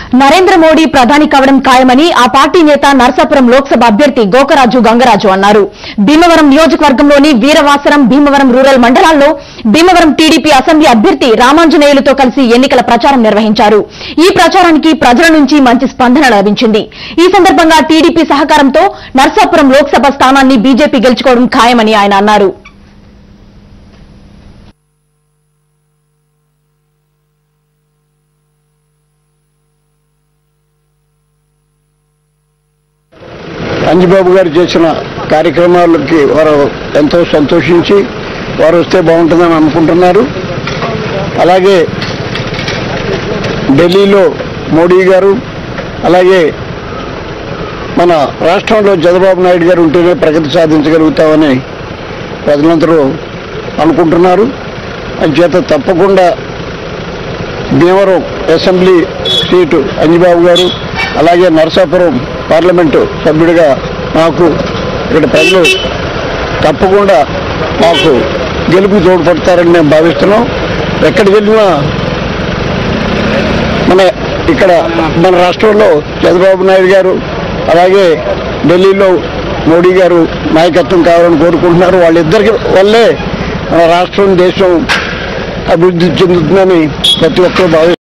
నరేంద్ర మోడీ ప్రధాని కావడం ఖాయమని ఆ పార్టీ నేత నర్సాపురం లోక్సభ అభ్యర్థి గోకరాజు గంగరాజు అన్నారు భీమవరం నియోజకవర్గంలోని వీరవాసరం భీమవరం రూరల్ మండలాల్లో భీమవరం టీడీపీ అసెంబ్లీ అభ్యర్థి రామాంజనేయులతో కలిసి ఎన్నికల ప్రచారం నిర్వహించారు ఈ ప్రచారానికి ప్రజల నుంచి మంచి స్పందన లభించింది ఈ సందర్భంగా టీడీపీ సహకారంతో నర్సాపురం లోక్సభ స్థానాన్ని బీజేపీ గెలుచుకోవడం ఖాయమని ఆయన అన్నారు అంజిబాబు గారు చేసిన కార్యక్రమాలకి వారు ఎంతో సంతోషించి వారు వస్తే బాగుంటుందని అనుకుంటున్నారు అలాగే ఢిల్లీలో మోడీ గారు అలాగే మన రాష్ట్రంలో చంద్రబాబు నాయుడు గారు ఉంటేనే ప్రగతి సాధించగలుగుతామని ప్రజలందరూ అనుకుంటున్నారు అంచేత తప్పకుండా భీమవరం అసెంబ్లీ సీటు అంజిబాబు గారు అలాగే నరసాపురం పార్లమెంటు సభ్యుడిగా నాకు ఇక్కడ ప్రజలు తప్పకుండా మాకు గెలుపు తోడ్పడతారని మేము భావిస్తున్నాం ఎక్కడికి వెళ్ళినా మన ఇక్కడ మన రాష్ట్రంలో చంద్రబాబు నాయుడు గారు అలాగే ఢిల్లీలో మోడీ గారు నాయకత్వం కావాలని కోరుకుంటున్నారు వాళ్ళిద్దరికి వల్లే మన రాష్ట్రం దేశం అభివృద్ధి చెందుతుందని ప్రతి ఒక్కరూ భావిస్తున్నారు